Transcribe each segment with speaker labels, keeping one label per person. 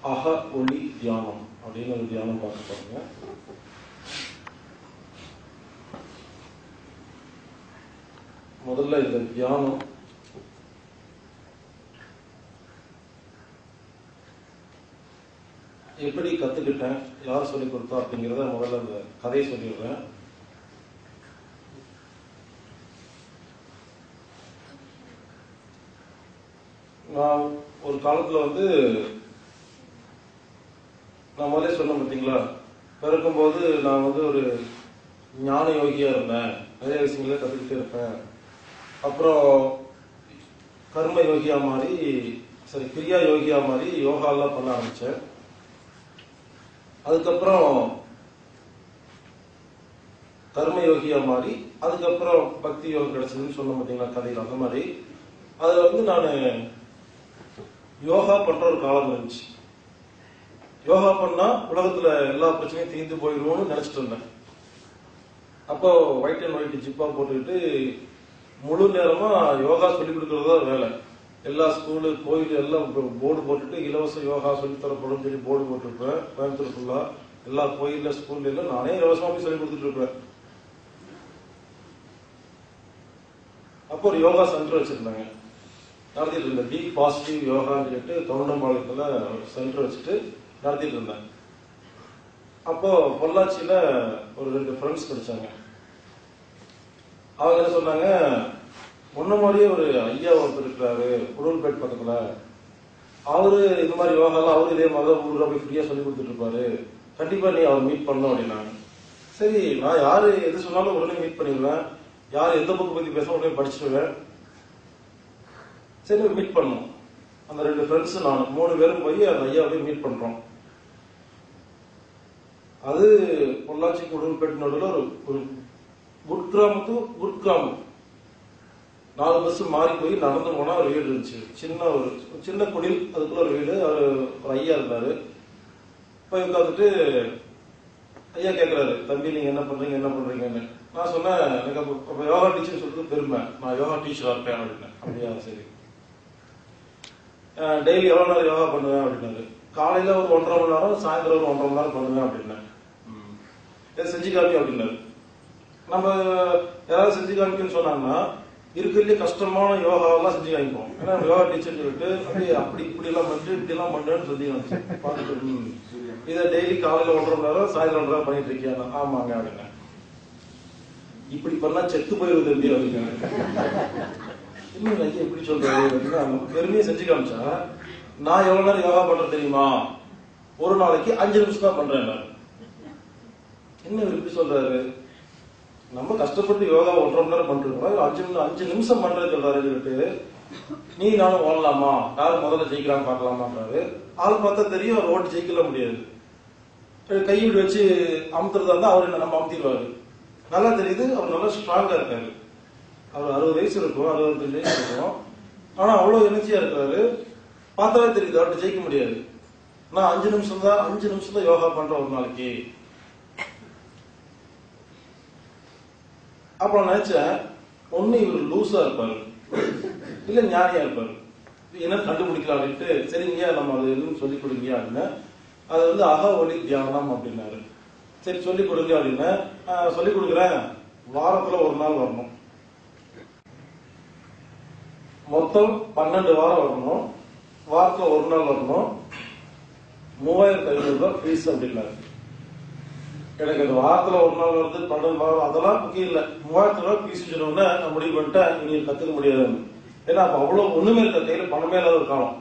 Speaker 1: அக ஒளி தியானம் அப்படின்னு ஒரு தியானம் பார்க்க போறீங்க முதல்ல இந்த தியானம் எப்படி கத்துக்கிட்டேன் யார் சொல்லி கொடுத்தா அப்படிங்கிறத முதல்ல அந்த கதையை சொல்லிடுறேன் நான் ஒரு காலத்துல வந்து நான் முதல்ல சொன்னேன் பார்த்தீங்களா பிறக்கும்போது நான் வந்து ஒரு ஞான யோகியா இருந்தேன் நிறைய விஷயங்களை கத்துக்கிட்டே இருப்பேன் அப்புறம் கர்ம யோகியா மாறி சரி கிரியா யோகியா மாறி யோகாலாம் பண்ண ஆரம்பிச்சேன் அதுக்கப்புறம் கர்ம யோகியா மாறி அதுக்கப்புறம் பக்தி யோகம் கிடைச்சதுன்னு சொன்ன பார்த்தீங்களா கதையில் அந்த மாதிரி அதுல வந்து நான் யோகா பண்ற ஒரு காலம் இருந்துச்சு யோகா பண்ணா உலகத்துல எல்லா பிரச்சனையும் தீர்ந்து போயிடுவோம்னு நினைச்சிட்டு இருந்தேன் அப்போ ஒயிட் அண்ட் ஒயிட் ஜிப்பா போட்டுக்கிட்டு முழு நேரமா யோகா சொல்லி கொடுக்கறது தான் வேலை எல்லா ஸ்கூலு கோயில் எல்லாம் போர்டு போட்டுட்டு இலவச யோகா சொல்லி தரப்படும் சொல்லி போர்டு போட்டிருப்பேன் கோயம்புத்தூர் ஃபுல்லா எல்லா கோயில்ல ஸ்கூல்ல எல்லாம் நானே இலவசமா போய் சொல்லி கொடுத்துட்டு இருப்பேன் அப்போ ஒரு யோகா சென்டர் வச்சிருந்தாங்க நடத்திட்டு இருந்தேன் பி பாசிட்டிவ் யோகான்னு சொல்லிட்டு தொண்டம்பாளையத்துல ஒரு சென்டர் வச்சுட்டு நடத்திட்டு இருந்தேன் அப்போ பொள்ளாச்சியில ஒரு ரெண்டு ஃப்ரெண்ட்ஸ் கிடைச்சாங்க அவங்க என்ன சொன்னாங்க முன்ன மாதிரியே ஒரு ஐயா ஒருத்தர் இருக்கிறாரு உடல்பேட் பக்கத்துல அவரு இந்த மாதிரி யோகாலாம் அவரு இதே மாதிரி தான் ஊருல போய் ஃப்ரீயா சொல்லி கொடுத்துட்டு இருப்பாரு கண்டிப்பா நீ அவர் மீட் பண்ணணும் அப்படின்னாங்க சரி நான் யாரு எது சொன்னாலும் உடனே மீட் பண்ணிடுவேன் யார் எந்த புக்கு பத்தி பேச உடனே படிச்சிடுவேன் சரி மீட் பண்ணோம் அந்த ரெண்டு ஃப்ரெண்ட்ஸ் நான் மூணு பேரும் போய் அந்த ஐயா போய் மீட் பண்றோம் அது பொள்ளாச்சி குடல்பேட் நடுவில் ஒரு ஒரு குட்கிராம் டு குட்கிராமம் நாலு பஸ் மாறி போய் நடந்து போனா ஒரு வீடு இருந்துச்சு சின்ன ஒரு சின்ன குடில் அதுக்குள்ள ஒரு வீடு அவர் ஒரு ஐயா இருந்தாரு போய் உட்காந்துட்டு ஐயா கேட்கறாரு தம்பி நீங்க என்ன பண்றீங்க என்ன பண்றீங்கன்னு நான் சொன்னேன் எனக்கு அப்ப அப்ப யோகா டீச்சர் சொல்றது பெருமை நான் யோகா டீச்சரா இருப்பேன் அப்படின்னேன் அப்படியா சரி டெய்லி எவ்வளவு நேரம் யோகா பண்ணுவேன் அப்படின்னாரு காலையில ஒரு ஒன்றரை மணி நேரம் சாயந்தரம் ஒரு ஒன்றரை மணி நேரம் பண்ணுவேன் அப்படின்னேன் இதை செஞ்சு காமி அப்படின்னாரு நம்ம யாராவது செஞ்சு காமிக்கணும்னு சொன்னாங்கன்னா இருக்கிறதுலே கஷ்டமான யோகாவெல்லாம் செஞ்சு காமிப்போம் ஏன்னா யோகா டீச்சர் சொல்லிட்டு அப்படியே அப்படி இப்படி எல்லாம் பண்ணிட்டு இப்படி எல்லாம் பண்றேன்னு சொல்லி காமிச்சு பார்த்துட்டு ம். இதை டெய்லி காலையில ஒன்றரை மணி நேரம் சாயந்தரம் ஒன்றரை நேரம் பண்ணிட்டு இருக்கியா ஆமாங்க அப்படின்னேன் இப்படி பண்ணா செத்து போயிருது எப்படி அப்படின்னு இன்னும் ஐயா எப்படி சொல்றாரு அப்படின்னா நமக்கு பெருமையை செஞ்சு காமிச்சா நான் எவ்வளவு நேரம் யோகா பண்றேன் தெரியுமா ஒரு நாளைக்கு அஞ்சு நிமிஷம் தான் பண்றேன் நான் என்ன இவர் இப்படி சொல்றாரு நம்ம கஷ்டப்பட்டு யோகா ஒன்றரை மணி நேரம் பண்றோம் அஞ்சு நிமிஷம் அஞ்சு நிமிஷம் பண்றது சொல்றாரு சொல்லிட்டு நீ நானும் ஓடலாமா யார் முதல்ல ஜெயிக்கிறான்னு பார்க்கலாமான்றாரு ஆள் பார்த்தா தெரியும் அவர் ஓட்டு ஜெயிக்கல முடியாது கை இப்படி வச்சு அமுத்துறதா இருந்தா அவர் என்ன நம்ம அமுத்திடுவாரு நல்லா தெரியுது அவர் நல்லா ஸ்ட்ராங்கா இருக்காரு அவர் அறுபது வயசு இருக்கும் அறுபத்தஞ்சு வயசு இருக்கும் ஆனா அவ்வளவு எனர்ஜியா இருக்காரு பார்த்தாலே தெரியுது அவர்கிட்ட ஜெயிக்க முடியாது நான் அஞ்சு நிமிஷம் தான் அஞ்சு நிமிஷம் தான் யோகா பண்றேன் ஒரு நாளைக்கு அப்ப நான் நினைச்சேன் ஒண்ணு இவர் லூசா இருப்பாரு இல்ல ஞானியா இருப்பாரு என்ன கண்டுபிடிக்கலாம் அப்படின்ட்டு சரிங்க நம்ம அது எதுவும் சொல்லி கொடுங்க அப்படின்னு அது வந்து அக ஒளி தியானம் அப்படின்னாரு சரி சொல்லி கொடுங்க அப்படின்னு சொல்லி கொடுக்குறேன் வாரத்துல ஒரு நாள் வரணும் மொத்தம் பன்னெண்டு வாரம் வரணும் வாரத்துல ஒரு நாள் வரணும் மூவாயிரத்தி ஐநூறு ரூபாய் ஃபீஸ் அப்படின்னாரு எனக்கு அந்த வாரத்துல ஒரு நாள் வருது பன்னெண்டு வாரம் அதெல்லாம் முக்கியம் இல்ல மூவாயிரத்தி ரூபாய் ஃபீஸ் சொன்னோடனே நான் முடிவு பண்ணிட்டேன் இனி கத்துக்க முடியாதுன்னு ஏன்னா அப்ப அவ்வளவு ஒண்ணுமே இருக்க கையில பணமே இல்லாத ஒரு காலம்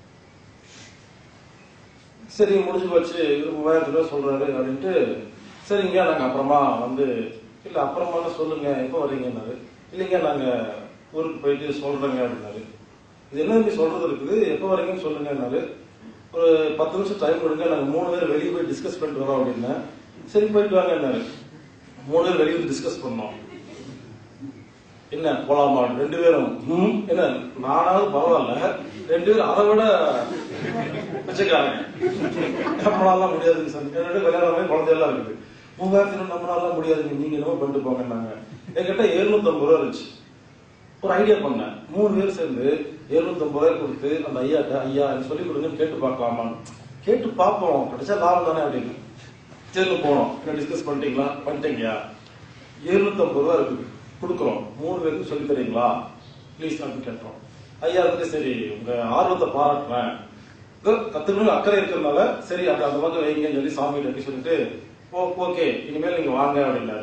Speaker 1: சரி முடிஞ்சு போச்சு இவரு மூவாயிரத்தி ரூபாய் சொல்றாரு அப்படின்ட்டு சரிங்க நாங்க அப்புறமா வந்து இல்ல அப்புறமா சொல்லுங்க எப்போ வர்றீங்கன்னாரு இல்லைங்க நாங்க ஊருக்கு போயிட்டு சொல்றேங்க அப்படின்னாரு இது என்ன இப்படி சொல்றது இருக்குது எப்போ வரீங்கன்னு சொல்லுங்கன்னாரு ஒரு பத்து நிமிஷம் டைம் கொடுங்க நாங்க மூணு பேர் வெளியே போய் டிஸ்கஸ் பண்ணிட்டு வரோம் அப்படின்னா சரி போயிட்டு வாங்கன்னாரு மூணு பேர் வெளியே வந்து டிஸ்கஸ் பண்ணோம் என்ன போலாமா ரெண்டு பேரும் ம், என்ன நானாவது பரவாயில்ல ரெண்டு பேரும் அதை விட பிச்சைக்காரங்க நம்மளாலாம் முடியாதுங்க சார் என்னோட கல்யாணமே குழந்தையெல்லாம் இருக்குது மூவாயிரத்தி நம்மளாலாம் முடியாதுங்க நீங்க என்னமோ பண்ணிட்டு போங்கன்னாங்க என்கிட்ட எழுநூத்தி ஐம்பது ரூபா இருந்துச்சு ஒரு ஐடியா பண்ணேன் மூணு பேர் சேர்ந்து எழுநூத்தி ஐம்பது ரூபாய் கொடுத்து அந்த ஐயாட்ட ஐயா எனக்கு சொல்லி கொடுங்கன்னு கேட்டு பார்க்கலாமான்னு கேட்டு பார்ப்போம் கிடைச்சா லாபம் தானே அப்படின்னு சரி போனோம் என்ன டிஸ்கஸ் பண்ணிட்டீங்களா பண்ணிட்டீங்கயா எழுநூத்தம்பது ரூபா இருக்குது கொடுக்குறோம் மூணு பேருக்கு சொல்லி தரீங்களா ப்ளீஸ் அப்படின்னு கேட்டோம் ஐயா வந்துட்டு சரி உங்க ஆர்வத்தை பாராட்டுறேன் இதோ கத்துக்கணும் அக்கறை இருக்கிறதுனால சரி அது அந்த பக்கம் வைங்கன்னு சொல்லி சாமி கட்டி சொல்லிட்டு ஓ ஓகே இனிமேல் நீங்க வாங்க அப்படின்னாரு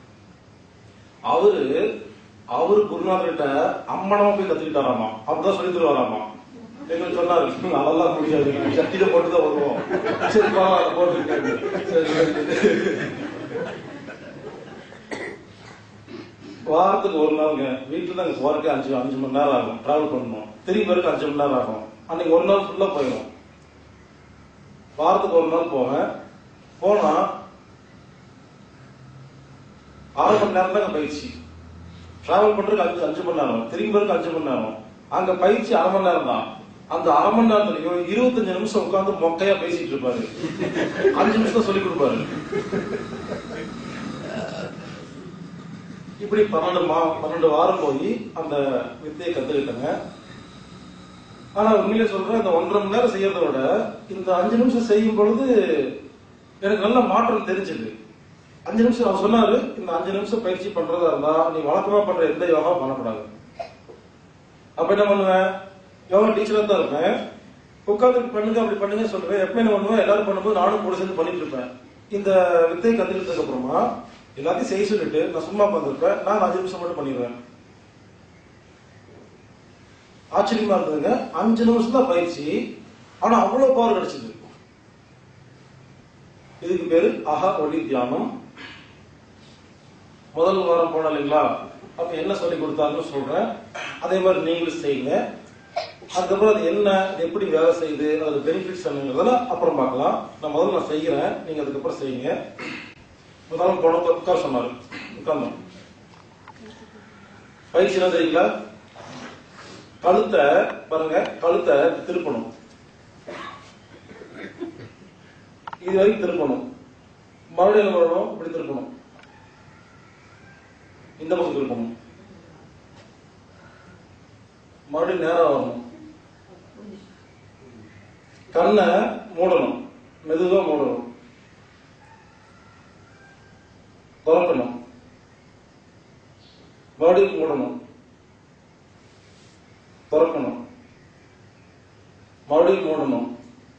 Speaker 1: அவரு அவரு குருநாதர்கிட்ட அம்மனமா போய் கத்துக்கிட்டாராமா அப்படிதான் சொல்லி தருவாராமா எங்களுக்கு சொன்னாரு அதெல்லாம் முடியாது சட்டியில போட்டு தான் வருவோம் சரி பரவாயில்ல போட்டுருக்காங்க சரி சரி. வாரத்துக்கு ஒரு நாளுங்க வீட்டுல தான் போறதுக்கு அஞ்சு அஞ்சு மணி நேரம் ஆகும் டிராவல் பண்ணணும் திரும்பி வரைக்கும் அஞ்சு மணி நேரம் ஆகும் அன்னைக்கு ஒரு நாள் ஃபுல்லா போயிடும் வாரத்துக்கு ஒரு நாள் போவேன் போனா ஆறு மணி நேரம் தாங்க பயிற்சி டிராவல் பண்றதுக்கு அஞ்சு அஞ்சு மணி நேரம் திரும்பி வரைக்கும் அஞ்சு மணி நேரம் அங்க பயிற்சி அரை மணி நேரம் தான் அந்த அரை மணி நேரத்துலயும் இருபத்தஞ்சு நிமிஷம் உட்கார்ந்து மொக்கையா பேசிட்டு இருப்பாரு அஞ்சு நிமிஷம் சொல்லி கொடுப்பாரு இப்படி பன்னெண்டு மா பன்னெண்டு வாரம் போய் அந்த வித்தையை கத்துக்கிட்டேங்க ஆனா உண்மையிலே சொல்றேன் இந்த ஒன்றரை மணி நேரம் செய்யறத விட இந்த அஞ்சு நிமிஷம் செய்யும் பொழுது எனக்கு நல்ல மாற்றம் தெரிஞ்சது அஞ்சு நிமிஷம் அவர் சொன்னாரு இந்த அஞ்சு நிமிஷம் பயிற்சி பண்றதா இருந்தா நீ வழக்கமா பண்ற எந்த யோகா பண்ணக்கூடாது அப்ப என்ன பண்ணுவேன் யோகா டீச்சரா தான் இருப்பேன் உட்காந்து பண்ணுங்க அப்படி பண்ணுங்க சொல்லுவேன் எப்ப என்ன பண்ணுவேன் எல்லாரும் பண்ணும்போது நானும் கூட சேர்ந்து பண்ணிட்டு இருப்பேன் இந்த வித்தையை கத்துக்கிட்டதுக்கு அப்புறமா எல்லாத்தையும் செய்ய சொல்லிட்டு நான் சும்மா உட்காந்துருப்பேன் நான் அஞ்சு நிமிஷம் மட்டும் பண்ணிடுவேன் ஆச்சரியமா இருந்ததுங்க அஞ்சு நிமிஷம் தான் பயிற்சி ஆனா அவ்வளவு பவர் கிடைச்சது இதுக்கு பேரு அஹா ஒளி தியானம் முதல் வாரம் போன இல்லைங்களா அப்ப என்ன சொல்லி கொடுத்தாங்கன்னு சொல்றேன் அதே மாதிரி நீங்களும் செய்யுங்க அதுக்கப்புறம் அது என்ன அது எப்படி வேலை செய்யுது அதோட பெனிஃபிட்ஸ் என்னங்கிறதெல்லாம் அப்புறம் பார்க்கலாம் நான் முதல்ல நான் செய்யறேன் நீங்க அதுக்கப்புறம் செய்யுங்க முதல்ல போன உட்கார சொன்னாரு உட்கார்ந்தோம் பயிற்சி என்ன தெரியுங்களா கழுத்தை பாருங்க கழுத்தை திருப்பணும் இது வரைக்கும் திருப்பணும் மறுபடியும் என்ன பண்ணணும் இப்படி திருப்பணும் இந்த பக்கம் திருப்பணும் மறுபடியும் நேரம் வரணும் கண்ணை மூடணும் மெதுவா மூடணும் திறக்கணும் மறுபடியும் மூடணும் திறக்கணும் மறுபடியும் மூடணும்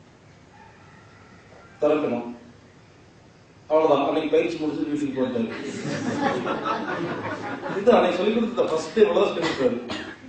Speaker 1: திறக்கணும் அவ்வளவுதான் அன்னைக்கு பயிற்சி முடிச்சு வீட்டுக்கு போயிட்டாரு இது அன்னைக்கு சொல்லி கொடுத்த ஃபர்ஸ்ட் இவ்வளவுதான் சொல்லி கொடுத்தாரு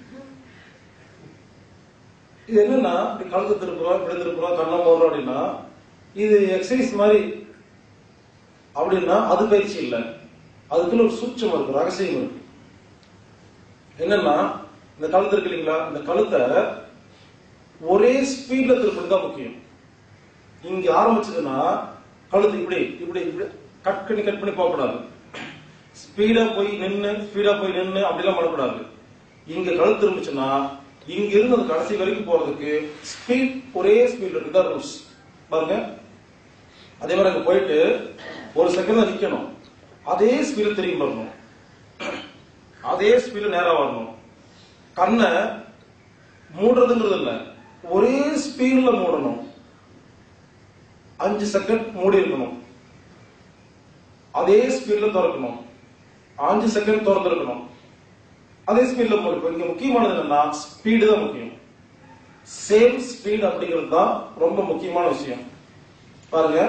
Speaker 1: இது என்னன்னா இப்படி கழுத்து திருப்புறோம் இப்படி திருப்புறோம் கண்ணை போடுறோம் அப்படின்னா இது எக்ஸசைஸ் மாதிரி அப்படின்னா அது பயிற்சி இல்லை அதுக்குள்ள ஒரு சூட்சம் இருக்கு ரகசியம் இருக்கு என்னன்னா இந்த கழுத்து இருக்கு இல்லைங்களா இந்த கழுத்தை ஒரே ஸ்பீட்ல திருப்பது தான் முக்கியம் இங்க ஆரம்பிச்சதுன்னா கழுத்து இப்படி இப்படி இப்படி கட் பண்ணி கட் பண்ணி போகக்கூடாது ஸ்பீடா போய் நின்னு ஸ்பீடா போய் நின்னு அப்படிலாம் பண்ணக்கூடாது இங்க கழுத்து இருந்துச்சுன்னா இங்க இருந்து அந்த கடைசி வரைக்கும் போறதுக்கு ஸ்பீட் ஒரே ஸ்பீட் இருக்கு தான் ரூல்ஸ் பாருங்க அதே மாதிரி அங்க போயிட்டு ஒரு செகண்ட் தான் நிக்கணும் அதே ஸ்பீடு திரும்பி வரணும் அதே ஸ்பீடு நேரா வரணும் கண்ணை மூடுறதுங்கிறது இல்ல ஒரே ஸ்பீட்ல மூடணும் அஞ்சு செகண்ட் மூடி இருக்கணும் அதே ஸ்பீட்ல திறக்கணும் அஞ்சு செகண்ட் திறந்திருக்கணும் அதே ஸ்பீட்ல மூடி இங்க முக்கியமானது என்னன்னா ஸ்பீடு தான் முக்கியம் சேம் ஸ்பீட் அப்படிங்கிறது தான் ரொம்ப முக்கியமான விஷயம் பாருங்க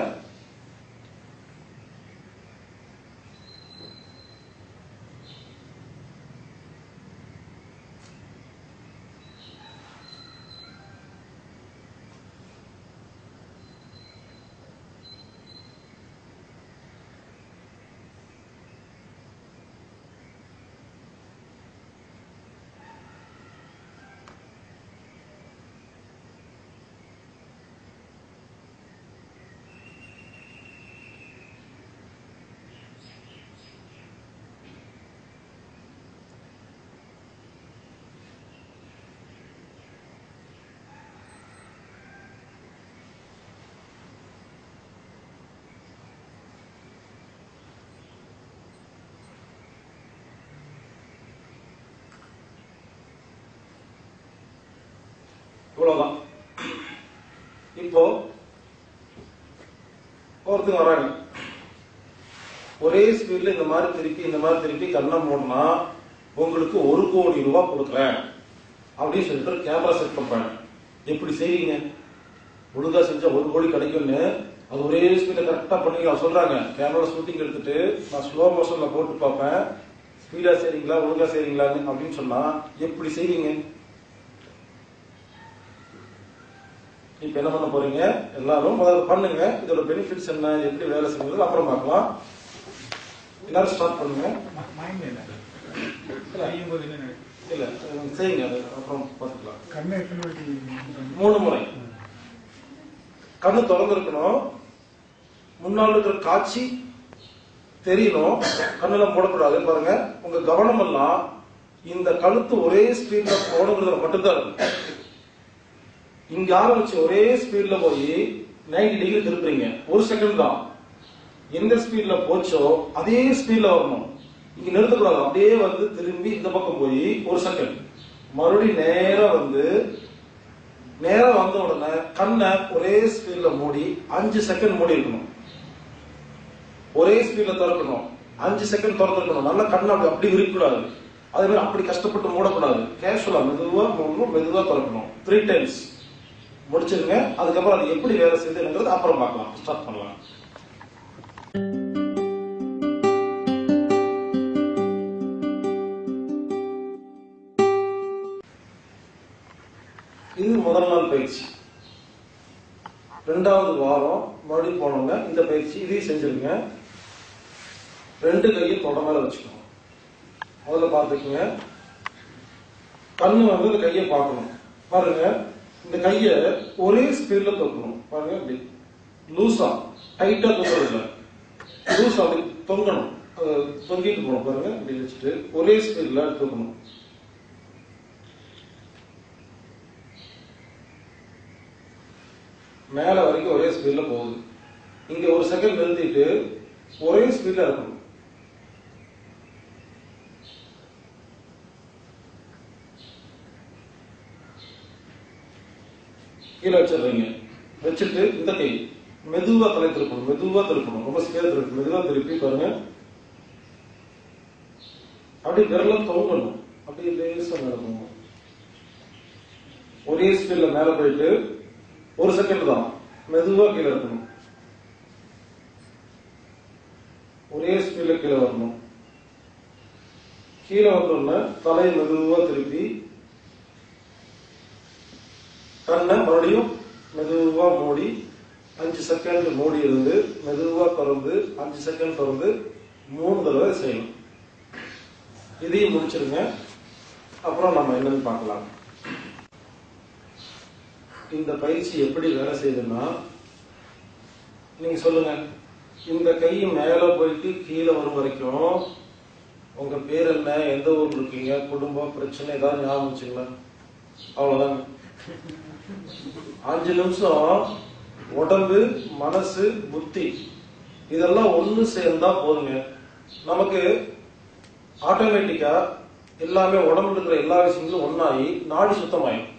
Speaker 1: இவ்வளவுதான் இப்போ ஒருத்தங்க வராங்க ஒரே ஸ்பீட்ல இந்த மாதிரி திருப்பி இந்த மாதிரி திருப்பி கண்ணை மூடனா உங்களுக்கு ஒரு கோடி ரூபாய் கொடுக்குறேன் அப்படின்னு சொல்லிட்டு கேமரா செட் பண்றாங்க எப்படி செய்வீங்க ஒழுங்கா செஞ்சா ஒரு கோடி கிடைக்கும்னு அது ஒரே ஸ்பீட்ல கரெக்டா பண்ணிக்கலாம் சொல்றாங்க கேமரா ஷூட்டிங் எடுத்துட்டு நான் ஸ்லோ மோஷன்ல போட்டு பார்ப்பேன் ஸ்பீடா செய்றீங்களா ஒழுங்கா செய்றீங்களான்னு அப்படின்னு சொன்னா எப்படி செய்வீங்க இப்ப என்ன பண்ண போறீங்க எல்லாரும் முதல்ல பண்ணுங்க இதோட பெனிஃபிட்ஸ் என்ன எப்படி வேலை செய்யுறது அப்புறம் பார்க்கலாம் எல்லாரும் ஸ்டார்ட் பண்ணுங்க
Speaker 2: மைண்ட் என்ன செய்யும்போது என்ன நடக்கும்?
Speaker 1: இல்ல அஹ் செய்யுங்க அது அப்புறம் பார்த்துக்கலாம்
Speaker 2: கண்ணை எத்தனை வாட்டி மூடணும்?
Speaker 1: மூணு முறை கண்ணு திறந்திருக்கணும் முன்னால் இருக்கிற காட்சி தெரியணும் கண்ணுல மூடக்கூடாது பாருங்க உங்க கவனம் எல்லாம் இந்த கழுத்து ஒரே ஸ்பீட்ல போகணுங்கிறதுல மட்டும்தான் இருக்கும் இங்க ஆரம்பிச்சு ஒரே ஸ்பீட்ல போய் 90 டிகிரி திருப்புறீங்க ஒரு செகண்ட் தான் எந்த ஸ்பீட்ல போச்சோ அதே ஸ்பீட்ல வரணும் இங்க நிறுத்தக்கூடாது அப்படியே வந்து திரும்பி இந்த பக்கம் போய் ஒரு செகண்ட் மறுபடியும் நேரா வந்து நேரா வந்த உடனே கண்ணை ஒரே ஸ்பீட்ல மூடி அஞ்சு செகண்ட் மூடி இருக்கணும் ஒரே ஸ்பீட்ல திறக்கணும் அஞ்சு செகண்ட் திறந்துருக்கணும் நல்லா கண்ணை அப்படி அப்படி விரிக்கூடாது அதே மாதிரி அப்படி கஷ்டப்பட்டு மூடக்கூடாது கேஷுவலா மெதுவா மூடணும் மெதுவா திறக்கணும் த்ரீ டைம்ஸ் முடிச்சிருங்க அதுக்கப்புறம் அது எப்படி வேலை செய்யுதுங்கிறது அப்புறம் பார்க்கலாம் ஸ்டார்ட் பண்ணலாம் இது முதல் நாள் பயிற்சி ரெண்டாவது வாரம் மறுபடியும் போனோங்க இந்த பயிற்சி இதையும் செஞ்சிருங்க ரெண்டு கையும் தொட மேல வச்சுக்கணும் முதல்ல பார்த்துக்குங்க கண்ணு வந்து இந்த கையை பார்க்கணும் பாருங்க இந்த கையை ஒரே ஸ்பீட்ல தூக்கணும் பாருங்க இப்படி லூசா டைட்டா தூக்குறது இல்ல லூசா அப்படி தொங்கணும் அது தொங்கிட்டு போகணும் பாருங்க இப்படி வச்சுட்டு ஒரே ஸ்பீட்ல தூக்கணும் மேல வரைக்கும் ஒரே ஸ்பீட்ல போகுது இங்க ஒரு செகண்ட் நிறுத்திட்டு ஒரே ஸ்பீட்ல இருக்கணும் கீழே வச்சிடுறீங்க வச்சுட்டு இந்த கை மெதுவா தலை திருப்பணும் மெதுவா திருப்பணும் ரொம்ப ஸ்பீடா திருப்பி மெதுவா திருப்பி பாருங்க அப்படி விரல தொங்கணும் அப்படி லேசா மேல போகணும் ஒரே ஸ்பீட்ல மேல போயிட்டு ஒரு செகண்ட் தான் மெதுவா கீழே இருக்கணும் ஒரே ஸ்பீட்ல கீழே வரணும் கீழே வந்தோடனே தலையை மெதுவா திருப்பி கண்ணை மறுபடியும் மெதுவா மூடி அஞ்சு செகண்ட் மூடி இருந்து மெதுவா திறந்து அஞ்சு செகண்ட் திறந்து மூணு தடவை செய்யணும் இதையும் முடிச்சிருங்க அப்புறம் நம்ம என்னன்னு பார்க்கலாம் இந்த பயிற்சி எப்படி வேலை செய்யுதுன்னா நீங்க சொல்லுங்க இந்த கை மேல போயிட்டு கீழே வரும் வரைக்கும் உங்க பேர் என்ன எந்த ஊர்ல இருக்கீங்க குடும்பம் பிரச்சனை ஏதாவது ஞாபகம் வச்சுங்களா அவ்வளவுதாங்க அஞ்சு நிமிஷம் உடம்பு மனசு புத்தி இதெல்லாம் ஒண்ணு சேர்ந்தா போதுங்க நமக்கு ஆட்டோமேட்டிக்கா எல்லாமே உடம்புல இருக்கிற எல்லா விஷயங்களும் ஒன்னாகி நாடி சுத்தமாயிடும்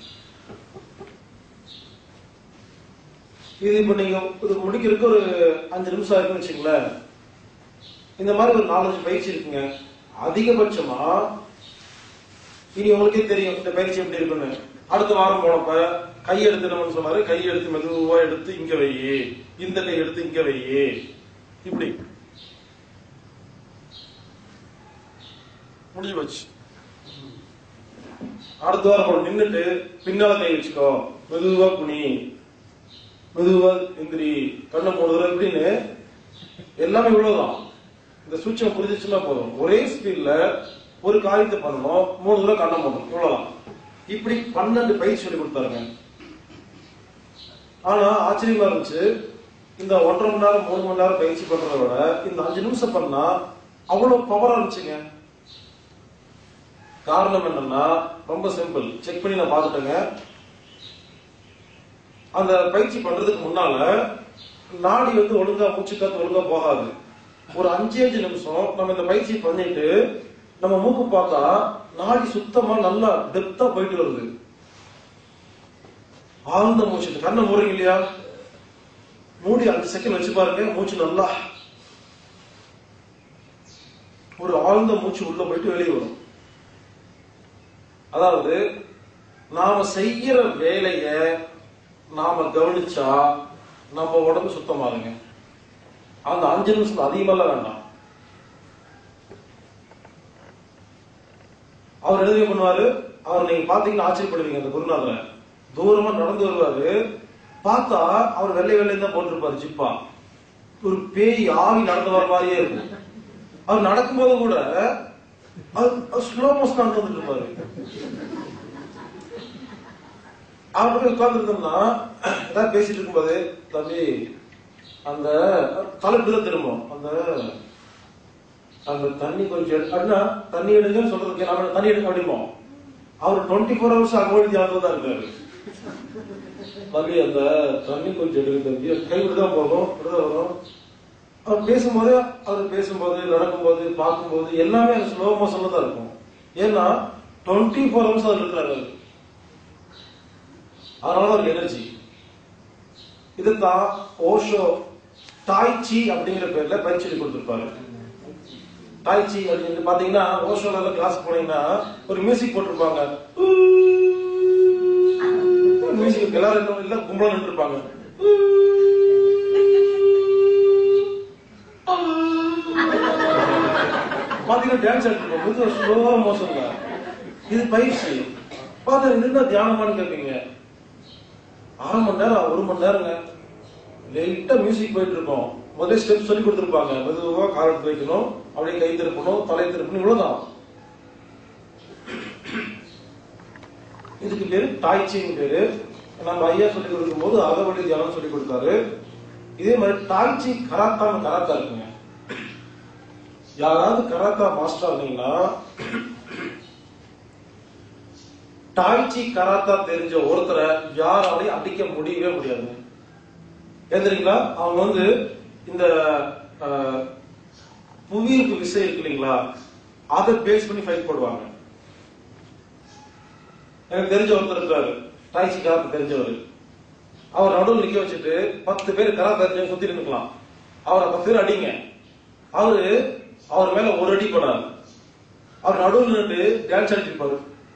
Speaker 1: இது இப்ப நீங்க இது முடிக்கிறதுக்கு ஒரு அஞ்சு நிமிஷம் இருக்குன்னு வச்சுங்களேன் இந்த மாதிரி ஒரு நாலஞ்சு பயிற்சி இருக்குங்க அதிகபட்சமா இனி உங்களுக்கே தெரியும் இந்த பயிற்சி எப்படி இருக்குன்னு அடுத்த வாரம் போனப்ப கை எடுத்து என்ன சொன்னாரு கை எடுத்து மெதுவா எடுத்து இங்க வை இந்த கை எடுத்து இங்க வை இப்படி முடிஞ்சு போச்சு அடுத்த வாரம் போன நின்னுட்டு பின்னால கை வச்சுக்கோ மெதுவா குனி மெதுவா எந்திரி கண்ணை மூடுற இப்படின்னு எல்லாமே இவ்வளவுதான் இந்த சூட்சம் புரிஞ்சிச்சுன்னா போதும் ஒரே ஸ்பீட்ல ஒரு காரியத்தை பண்ணணும் மூணு தடவை கண்ணை மூடணும் இவ்வளவுதான் இப்படி பன்னெண்டு பயிற்சி சொல்லி கொடுத்தாருங்க ஆனா ஆச்சரியமா இருந்துச்சு இந்த ஒன்றரை மணி நேரம் மூணு மணி நேரம் பயிற்சி பண்றதை விட இந்த அஞ்சு நிமிஷம் பண்ணா அவ்வளவு பவரா இருந்துச்சுங்க காரணம் என்னன்னா ரொம்ப சிம்பிள் செக் பண்ணி நான் பார்த்துட்டேங்க அந்த பயிற்சி பண்றதுக்கு முன்னால நாடி வந்து ஒழுங்கா மூச்சு காத்து ஒழுங்கா போகாது ஒரு அஞ்சு அஞ்சு நிமிஷம் நம்ம இந்த பயிற்சி பண்ணிட்டு நம்ம மூக்கு பார்த்தா நாடி சுத்தமா நல்லா டெப்தா போயிட்டு வருது ஆழ்ந்த மூச்சு கண்ணை மூடுறீங்க இல்லையா மூடி அஞ்சு செகண்ட் வச்சு பாருங்க மூச்சு நல்லா ஒரு ஆழ்ந்த மூச்சு உள்ள போயிட்டு வெளியே வரும் அதாவது நாம செய்யற வேலைய நாம கவனிச்சா நம்ம உடம்பு சுத்தமாகுங்க அந்த அஞ்சு நிமிஷம் அதிகமெல்லாம் வேண்டாம் அவர் எழுதி பண்ணுவாரு அவர் நீங்க பாத்தீங்கன்னா ஆச்சரியப்படுவீங்க அந்த குருநாதரை தூரமா நடந்து வருவாரு பார்த்தா அவர் வெள்ளை வெள்ளை தான் போட்டிருப்பாரு ஜிப்பா ஒரு பேய் ஆவி நடந்து வர மாதிரியே இருக்கும் அவர் நடக்கும்போது கூட அவர் ஸ்லோ மோஷன் நடந்து வந்துட்டு இருப்பாரு அவர் போய் உட்கார்ந்துருந்தோம்னா ஏதாவது பேசிட்டு இருக்கும்போது தம்பி அந்த தலை இப்படிதான் திரும்பும் அந்த அந்த தண்ணி கொஞ்சம் எடு- அப்படின்னா தண்ணி எடுங்கன்னு சொல்றதுக்கு நாம தண்ணி எடுக்க அப்படிம்போம் அவர் டுவெண்ட்டி ஃபோர் ஹவர்ஸ் அகோடி தியானத்துல தான் இருக்காரு தம்பி அந்த தண்ணி கொஞ்சம் எடுங்க தம்பி கை விட்டுதான் போகும் இப்படிதான் வரும் அவர் பேசும்போது அவர் பேசும்போது நடக்கும்போது பார்க்கும்போது எல்லாமே அந்த ஸ்லோ மோஷன்ல தான் இருக்கும் ஏன்னா டுவெண்ட்டி ஃபோர் ஹவர்ஸ் அவர் இருக்கிறாரு அவரு. அதனால ஒரு எனர்ஜி இதுதான் ஓஷோ டாய்ச்சி அப்படிங்கிற பேர்ல பயிற்சி சொல்லி கொடுத்திருப்பாரு டாய்ச்சி அப்படின்னு பாத்தீங்கன்னா ஓஷோல கிளாஸ் போனீங்கன்னா ஒரு மியூசிக் போட்டிருப்பாங்க மியூசிக் எல்லாரும் இன்னும் இல்ல கும்பலா நின்று இருப்பாங்க பாத்தீங்கன்னா டான்ஸ் ஆடிருப்போம் இது ஸ்லோவா மோசம் தான் இது பயிற்சி பார்த்தா நின்று தியானமான்னு கேட்பீங்க அரை மணி நேரம் ஒரு மணி நேரங்க லைட்டா மியூசிக் போயிட்டு இருக்கோம் முதல்ல ஸ்டெப் சொல்லி கொடுத்துருப்பாங்க மெதுவா கால் எடுத்து வைக்கணும் அப்படியே கை திருப்பணும் தலை திருப்பணும் இவ்வளவுதான் இதுக்கு பேரு டாய்ச்சின்னு பேரு நம்ம ஐயா சொல்லி கொடுக்கும் போது அகவழி தியானம் சொல்லி கொடுத்தாரு இதே மாதிரி டாய்ச்சி கராத்தான்னு கராத்தா இருக்குங்க யாராவது கராத்தா மாஸ்டர் இருந்தீங்கன்னா டாய்ச்சி கராத்தா தெரிஞ்ச ஒருத்தரை யாராலையும் அடிக்க முடியவே முடியாது ஏந்திரீங்களா அவங்க வந்து இந்த அஹ், புவியீர்ப்பு விசை இருக்கு இல்லைங்களா அதை பேஸ் பண்ணி ஃபைட் போடுவாங்க எனக்கு தெரிஞ்ச ஒருத்தர் இருக்காரு டாய்ச்சி கராத்தா தெரிஞ்சவர் அவர் நடுவில் நிக்க வச்சுட்டு பத்து பேர் கராத்தா தெரிஞ்சவங்க சுத்தி நின்னுக்கலாம் அவரை பத்து பேர் அடிங்க அவரு அவர் மேல ஒரு அடி படாது அவர் நடுவில் நின்று டான்ஸ் ஆடிட்டு இருப்பாரு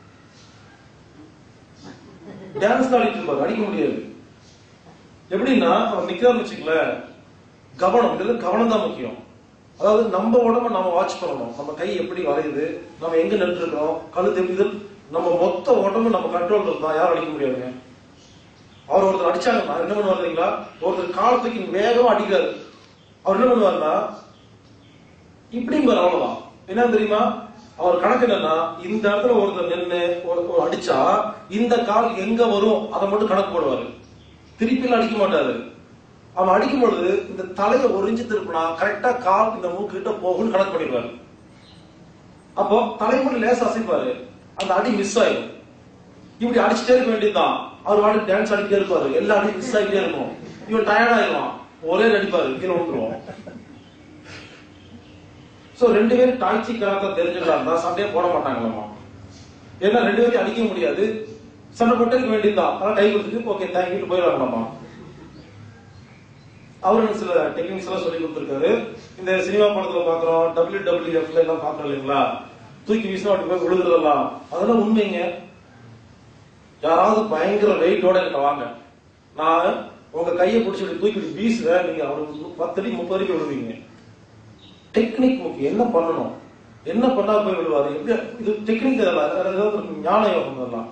Speaker 1: டான்ஸ் தான் ஆடிட்டு இருப்பாரு அடிக்க முடியாது எப்படின்னா அவர் நிக்கிறான்னு வச்சுக்கல கவனம் இதுல கவனம் தான் முக்கியம் அதாவது நம்ம உடம்ப நம்ம வாட்ச் பண்ணணும் நம்ம கை எப்படி வரையுது நம்ம எங்க நின்று இருக்கோம் கழுத்து எப்படி இது நம்ம மொத்த உடம்பு நம்ம கண்ட்ரோல் இருந்தா யாரும் அடிக்க முடியாதுங்க அவர் ஒருத்தர் அடிச்சாங்கன்னா என்ன பண்ணுவார் தெரியுங்களா ஒருத்தர் காலத்துக்கு வேகமா அடிக்கிறாரு அவர் என்ன பண்ணுவாருன்னா இப்படிங்கிற அவ்வளவுதான் என்ன தெரியுமா அவர் கணக்கு என்னன்னா இந்த இடத்துல ஒருத்தர் நின்னு ஒரு ஒரு அடிச்சா இந்த கால் எங்க வரும் அதை மட்டும் கணக்கு போடுவாரு திருப்பிலாம் அடிக்க மாட்டாரு அவன் அடிக்கும் பொழுது இந்த தலையை ஒரிஞ்சு திருப்பினா கரெக்டா கால் இந்த மூக்கு கிட்ட போகும்னு கணக்கு பண்ணிடுவாரு அப்போ தலை மட்டும் லேசா அசைப்பாரு அந்த அடி மிஸ் ஆயிடும் இப்படி அடிச்சுட்டே இருக்க வேண்டியதுதான் அவர் வாடி டான்ஸ் ஆடிட்டே இருப்பாரு எல்லா அடியும் மிஸ் ஆகிட்டே இருக்கும் இவன் டயர்ட் ஆயிடுவான் ஒரே நடிப்பாரு கீழே விழுந்துருவோம் சோ ரெண்டு பேரும் டாய்ச்சி கராத்தா தெரிஞ்சுக்கலாம் சண்டையே போட மாட்டாங்களாமா ஏன்னா ரெண்டு பேரையும் அடிக்க முடியாது சண்டை போட்டு இருக்க வேண்டியதுதான் ஆனா கை கொடுத்துட்டு ஓகே தேங்க்யூ போயிடலாமாமா அவரு எனக்கு சில டெக்னிக்ஸ் எல்லாம் சொல்லி கொடுத்திருக்காரு இந்த சினிமா படத்துல பாக்குறோம் டபிள்யூ டபிள்யூ எல்லாம் பாக்குறோம் இல்லைங்களா தூக்கி வீசினா அப்படி போய் விழுகுறதெல்லாம் அதெல்லாம் உண்மைங்க யாராவது பயங்கர வெயிட்டோட இருக்க வாங்க நான் உங்க கையை பிடிச்சி இப்படி தூக்கி இப்படி வீசுறேன் நீங்க அவருக்கு பத்து அடி முப்பது அடிக்கு விழுவீங்க டெக்னிக் முக்கியம் என்ன பண்ணணும் என்ன பண்ணா போய் விழுவாரு எப்படி இது டெக்னிக் இதெல்லாம் வேற ஏதாவது ஒரு ஞான யோகம் இதெல்லாம்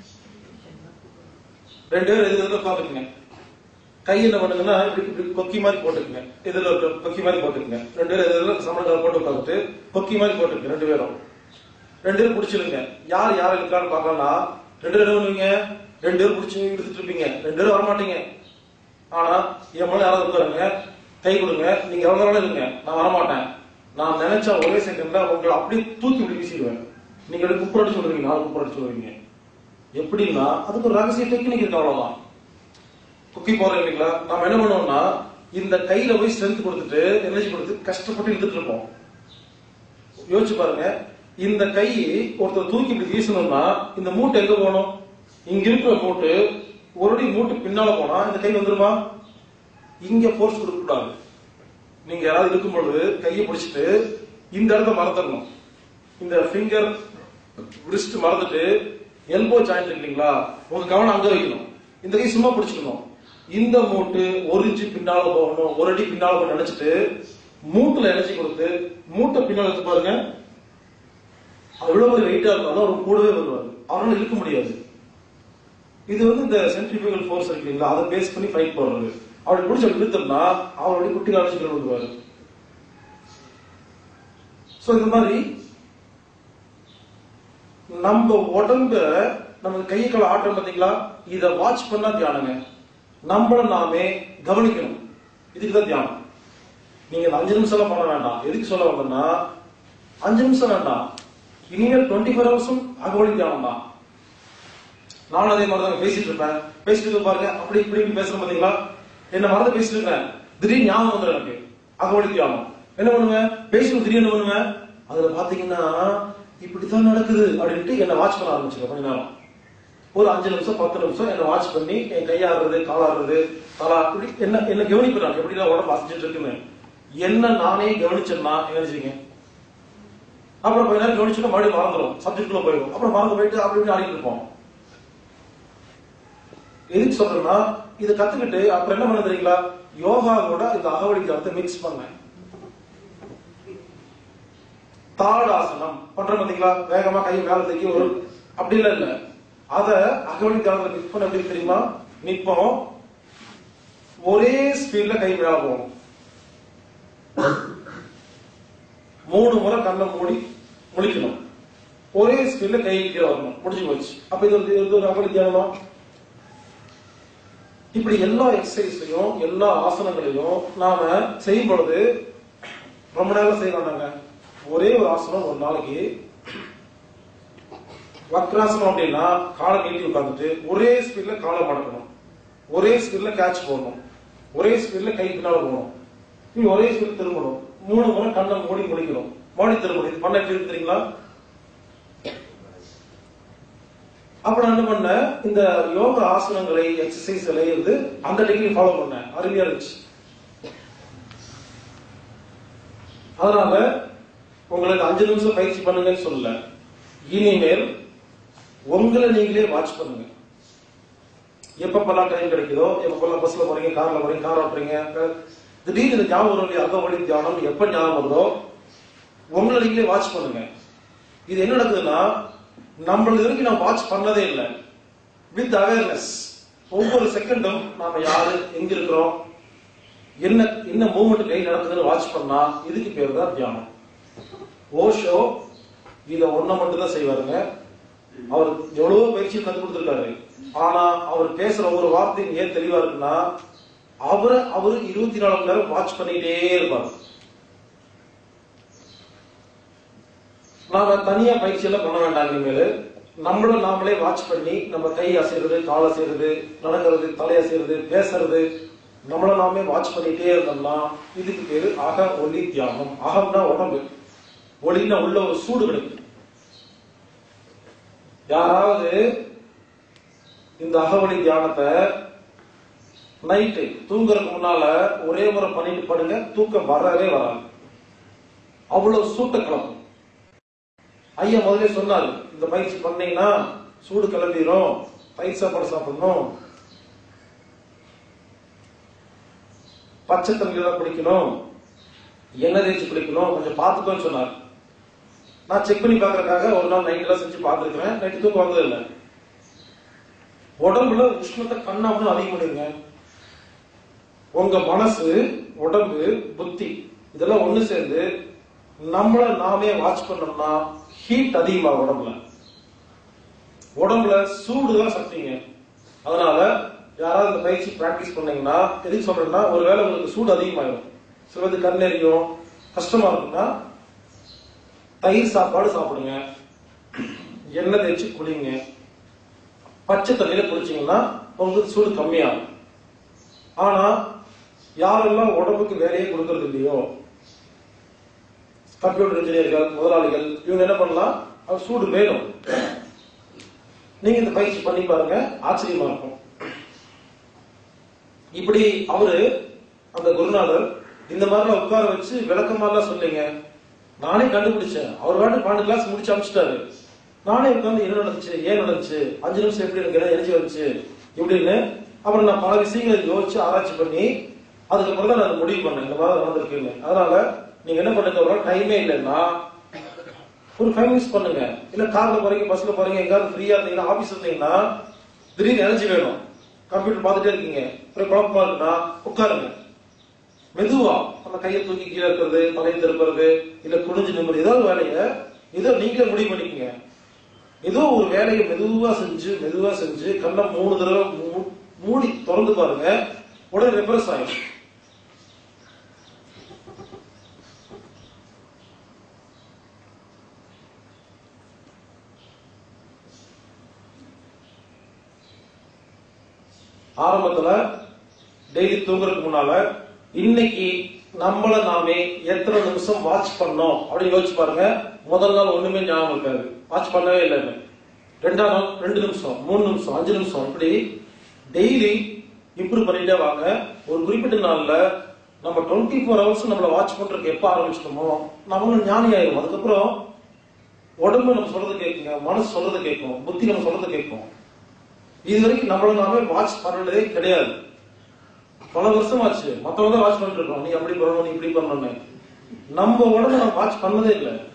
Speaker 1: ரெண்டு பேரும் எது எதுல உட்காந்துக்குங்க கை என்ன பண்ணுங்கன்னா இப்படி இப்படி கொக்கி மாதிரி போட்டுக்குங்க இதுல ஒரு கொக்கி மாதிரி போட்டுக்குங்க ரெண்டு பேரும் எது எதுல சமணக்கால போட்டு உட்காந்துட்டு கொக்கி மாதிரி போட்டுக்குங்க ரெண்டு பேரும் ரெண்டு பேரும் பிடிச்சிருங்க யார் யார் இருக்கான்னு பார்க்கலாம்னா ரெண்டு பேரும் என்ன பண்ணுவீங்க ரெண்டு பேரும் பிடிச்சி இழுத்துட்டு இருப்பீங்க ரெண்டு பேரும் வரமாட்டீங்க ஆனா என் மேல யாராவது உட்காருங்க கை கொடுங்க நீங்க எவ்வளவு நேரம் இருங்க நான் வரமாட்டேன் நான் நினைச்ச ஒரே செகண்ட்ல உங்களை அப்படியே தூக்கி இப்படி வீசிடுவேன் நீங்க எப்படி குப்பர் அடிச்சு விடுவீங்க நாலு குப்பர் அடிச்சு விடுவீங்க எப்படின்னா அதுக்கு ஒரு ரகசிய டெக்னிக் இருக்கு அவ்வளவுதான் குக்கி போறோம் இல்லைங்களா நாம என்ன பண்ணுவோம்னா இந்த கையில போய் ஸ்ட்ரென்த் கொடுத்துட்டு எனர்ஜி கொடுத்து கஷ்டப்பட்டு இழுத்துட்டு இருப்போம் யோசிச்சு பாருங்க இந்த கை ஒருத்தர் தூக்கி இப்படி வீசணும்னா இந்த மூட்டை எங்க போகணும் இங்க இருக்கிற மூட்டு ஒரு அடி மூட்டு பின்னால போனா இந்த கை வந்துருமா இங்க ஃபோர்ஸ் கொடுக்க கூடாது நீங்க யாராவது இருக்கும் பொழுது கையை பிடிச்சிட்டு இந்த இடத்த மறந்துடணும் இந்த ஃபிங்கர் wrist மறந்துட்டு எல்போ ஜாயிண்ட் இல்லைங்களா உங்க கவனம் அங்க வைக்கணும் இந்த கை சும்மா பிடிச்சுக்கணும் இந்த மூட்டு ஒரு இன்ச்சு பின்னால போகணும் ஒரு அடி பின்னால போய் நினைச்சிட்டு மூட்டுல எனர்ஜி கொடுத்து மூட்டை பின்னால எடுத்து பாருங்க அவ்வளவு வெயிட்டா இருந்தாலும் அவர் கூடவே வருவாரு அவரால் இழுக்க முடியாது இது வந்து இந்த சென்ட்ரிபியூகல் ஃபோர்ஸ் இருக்கு இல்லைங்களா அதை பேஸ் பண்ணி ஃபைட் போடுறது அப்படி பிடிச்ச இழுத்தோம்னா அவருடைய குட்டி காலேஜ் விடுவாரு சோ இந்த மாதிரி நம்ம உடம்ப நம்ம கை கால ஆட்டம் பாத்தீங்களா இத வாட்ச் பண்ணா தியானங்க நம்மள நாமே கவனிக்கணும் இதுக்கு தான் தியானம் நீங்க இந்த அஞ்சு நிமிஷம் எல்லாம் பண்ண வேண்டாம் எதுக்கு சொல்ல வந்தேன்னா அஞ்சு நிமிஷம் வேண்டாம் இனிமேல் டுவெண்ட்டி ஃபோர் ஹவர்ஸும் அகவழி தியானம் தான் நானும் அதே மாதிரி தான் பேசிட்டு இருப்பேன் பேசிட்டு இருக்க பாருங்க அப்படி இப்படி இப்படி பேசுறேன் பாத்தீங்களா என்ன மறந்து பேசிட்டு இருக்கேன் திடீர்னு ஞாபகம் வந்துடும் எனக்கு அகவழி தியானம் என்ன பண்ணுவேன் பேசிட்டு திடீர்னு என்ன பண்ணுவேன் அதுல பாத்தீங்கன்னா இப்படித்தான் நடக்குது அப்படின்ட்டு என்ன வாட்ச் பண்ண ஆரம்பிச்சிருக்கேன் கொஞ்ச நேரம் ஒரு அஞ்சு நிமிஷம் பத்து நிமிஷம் என்ன வாட்ச் பண்ணி என் கையாடுறது காலாடுறது தலா இப்படி என்ன என்ன கவனிப்பு நான் எப்படிலாம் உடம்பு அசைச்சிட்டு இருக்குன்னு என்ன நானே கவனிச்சேன்னா என்ன செய்யுங்க அப்புறம் கொஞ்ச நேரம் கவனிச்சுட்டு மறுபடியும் மறந்துடும் சப்ஜெக்ட்ல போயிடும் அப்புறம் மறந்து போயிட்டு அப்படி இப்படி ஆடிட்டு இருப்போம் எதுக்கு சொல்றேன்னா இதை கத்துக்கிட்டு அப்புறம் என்ன பண்ண தெரியுங்களா யோகா கூட இந்த அகவழி தியானத்தை மிக்ஸ் பண்ணேன் தாடாசனம் பண்ற பாத்தீங்களா வேகமா கை மேல தூக்கி ஒரு அப்படி இல்ல இல்ல அத அகவழி தியானத்துல மிக்ஸ் பண்ண எப்படி தெரியுமா நிப்போம் ஒரே ஸ்பீட்ல கை மேல போகணும் மூணு முறை கண்ணை மூடி முழிக்கணும் ஒரே ஸ்பீட்ல கை கீழே வரணும் முடிஞ்சு போச்சு அப்ப இது ஒரு இது ஒரு அகவழி தியானமா இப்படி எல்லா எக்ஸசைஸ்லயும் எல்லா ஆசனங்களையும் நாம செய்யும் பொழுது ரொம்ப நேரம் செய்ய வேண்டாங்க ஒரே ஒரு ஆசனம் ஒரு நாளைக்கு வக்ராசனம் அப்படின்னா காலை நீட்டி உட்கார்ந்துட்டு ஒரே ஸ்பீட்ல காலை மடக்கணும் ஒரே ஸ்பீட்ல கேட்ச் போடணும் ஒரே ஸ்பீட்ல கை பின்னால போகணும் இப்படி ஒரே ஸ்பீட்ல திரும்பணும் மூணு முறை கண்ணை மூடி முடிக்கணும் மூடி திரும்பணும் இது பண்ண எப்படி இருக்கு தெரியுங்களா அப்ப நான் என்ன பண்ணேன் இந்த யோக ஆசனங்களை எக்ஸசைஸ்களை வந்து அந்த டிகிரி ஃபாலோ பண்ணேன் அருமையா இருந்துச்சு அதனால உங்களுக்கு அஞ்சு நிமிஷம் பயிற்சி பண்ணுங்கன்னு சொல்லல இனிமேல் உங்களை நீங்களே வாட்ச் பண்ணுங்க எப்பப்பெல்லாம் டைம் கிடைக்குதோ எப்பப்பெல்லாம் பஸ்ல போறீங்க கார்ல போறீங்க கார் ஓட்டுறீங்க திடீர்னு இந்த ஞாபகம் வரும் இல்லையா அக வழி தியானம் எப்ப ஞாபகம் வருதோ உங்களை நீங்களே வாட்ச் பண்ணுங்க இது என்ன நடக்குதுன்னா நம்மள வரைக்கும் நான் வாட்ச் பண்ணதே இல்லை வித் அவேர்னஸ் ஒவ்வொரு செகண்டும் நாம யாரு எங்க இருக்கிறோம் என்ன என்ன மூவ்மெண்ட் கை நடக்குதுன்னு வாட்ச் பண்ணா இதுக்கு பேர் தான் தியானம் ஓஷோ இத ஒன்ன மட்டும் தான் செய்வாருங்க அவர் எவ்வளவோ பயிற்சி கத்து கொடுத்திருக்காரு ஆனா அவர் பேசுற ஒவ்வொரு வார்த்தையும் ஏன் தெளிவா இருக்குன்னா அவரை அவரு இருபத்தி நாலு மணி நேரம் வாட்ச் பண்ணிட்டே இருப்பாரு நாம தனியா பயிற்சி எல்லாம் பண்ண வேண்டாம் இனிமேல் நம்மள நாமளே வாட்ச் பண்ணி நம்ம கை அசைறது கால் அசைறது நடக்கிறது தலை அசைறது பேசுறது நம்மள நாமே வாட்ச் பண்ணிட்டே இருந்தோம்னா இதுக்கு பேரு அக ஒளி தியானம் அகம்னா உடம்பு ஒளின்னா உள்ள ஒரு சூடு கிடைக்கும் யாராவது இந்த அகவழி தியானத்தை நைட்டு தூங்குறதுக்கு முன்னால ஒரே முறை பண்ணிட்டு படுங்க தூக்கம் வரவே வராது அவ்வளவு சூட்ட கிளம்பும் ஐயா முதல்ல சொன்னாரு இந்த பயிற்சி பண்ணீங்கன்னா சூடு கிளம்பிடும் பயிர் சாப்பாடு சாப்பிடணும் பச்சை தண்ணி தான் குடிக்கணும் எண்ணெய் தேய்ச்சி குடிக்கணும் கொஞ்சம் பார்த்துக்கோன்னு சொன்னார் நான் செக் பண்ணி பார்க்கறதுக்காக ஒரு நாள் நைட் எல்லாம் செஞ்சு பார்த்துருக்கிறேன் நைட்டு தூக்கம் வந்தது இல்லை உடம்புல உஷ்ணத்தை கண்ணாமலும் அதிகம் பண்ணிருங்க உங்க மனசு உடம்பு புத்தி இதெல்லாம் ஒண்ணு சேர்ந்து நம்மள நாமே வாட்ச் பண்ணோம்னா ஹீட் அதிகமாகும் உடம்புல உடம்புல சூடுதான் சக்திங்க அதனால யாராவது இந்த பயிற்சி பிராக்டிஸ் பண்ணீங்கன்னா எதுக்கு சொல்றேன்னா ஒருவேளை உங்களுக்கு சூடு அதிகமாயிடும் சிலது கண்ணெறியும் கஷ்டமா இருக்குன்னா தயிர் சாப்பாடு சாப்பிடுங்க எண்ணெய் தேய்ச்சி குளிங்க பச்சை தண்ணியில குளிச்சீங்கன்னா உங்களுக்கு சூடு கம்மியாகும் ஆனா யாரெல்லாம் உடம்புக்கு வேலையே கொடுக்கறது இல்லையோ கம்ப்யூட்டர் இன்ஜினியர்கள் முதலாளிகள் இவங்க என்ன பண்ணலாம் அவர் சூடு வேணும் நீங்க இந்த பயிற்சி பண்ணி பாருங்க ஆச்சரியமா இருக்கும் இப்படி அவரு அந்த குருநாதர் இந்த மாதிரிலாம் உட்கார வச்சு விளக்கமாலாம் சொல்லிங்க நானே கண்டுபிடிச்சேன் அவர் வாட்டி பன்னெண்டு கிளாஸ் முடிச்சு அமிச்சிட்டாரு நானே உட்காந்து என்ன நடந்துச்சு ஏன் நடந்துச்சு அஞ்சு நிமிஷம் எப்படி எனக்கு எனர்ஜி வந்துச்சு இப்படின்னு அப்புறம் நான் பல விஷயங்களை யோசிச்சு ஆராய்ச்சி பண்ணி அதுக்கப்புறம் தான் நான் முடிவு பண்ணேன் இந்த மாதிரி நடந்திருக்குன்னு அதனால நீங்க என்ன பண்ணுங்க ஒரு நாள் டைமே இல்லைன்னா ஒரு ஃபைவ் மினிட்ஸ் பண்ணுங்க இல்ல கார்ல போறீங்க பஸ்ல போறீங்க எங்காவது ஃப்ரீயா இருந்தீங்கன்னா ஆபீஸ் இருந்தீங்கன்னா திடீர்னு எனர்ஜி வேணும் கம்ப்யூட்டர் பார்த்துட்டே இருக்கீங்க ஒரு குழப்பமா இருக்குன்னா உட்காருங்க மெதுவா அந்த கையை தூக்கி கீழே இருக்கிறது தலையை திருப்புறது இல்ல குனிஞ்சு நிம்மதி ஏதோ ஒரு வேலையை ஏதோ நீங்களே முடிவு பண்ணிக்கங்க ஏதோ ஒரு வேலையை மெதுவா செஞ்சு மெதுவா செஞ்சு கண்ணை மூணு தடவை மூ- மூடி திறந்து பாருங்க உடனே ரெஃப்ரெஷ் ஆகும் ஆரம்பத்துல டெய்லி தூங்குறதுக்கு முன்னால இன்னைக்கு நம்மள நாமே எத்தனை நிமிஷம் வாட்ச் பண்ணோம் அப்படின்னு யோசிச்சு பாருங்க முதல் நாள் ஒண்ணுமே ஞாபகம் இருக்காது வாட்ச் பண்ணவே இல்லைன்னு ரெண்டாம் நாள் ரெண்டு நிமிஷம் மூணு நிமிஷம் அஞ்சு நிமிஷம் இப்படி டெய்லி இம்ப்ரூவ் பண்ணிட்டே வாங்க ஒரு குறிப்பிட்ட நாள்ல நம்ம டுவெண்ட்டி ஃபோர் ஹவர்ஸ் நம்மள வாட்ச் பண்றதுக்கு எப்ப ஆரம்பிச்சிட்டோமோ நம்மளும் ஞானி ஆயிரும் அதுக்கப்புறம் உடம்பு நம்ம சொல்றது கேட்குங்க மனசு சொல்றது கேட்கும் புத்தி நம்ம சொல்றது கேட்கும் இது வரைக்கும் நம்மள நாமே வாட்ச் பண்ணதே கிடையாது பல வருஷம் ஆச்சு மத்தவங்க தான் வாட்ச் பண்ணிட்டு இருக்கோம் நீ அப்படி பண்ணணும் நீ இப்படி பண்ணணும் நம்ம உடம்பு நம்ம வாட்ச் பண்ணதே இல்லை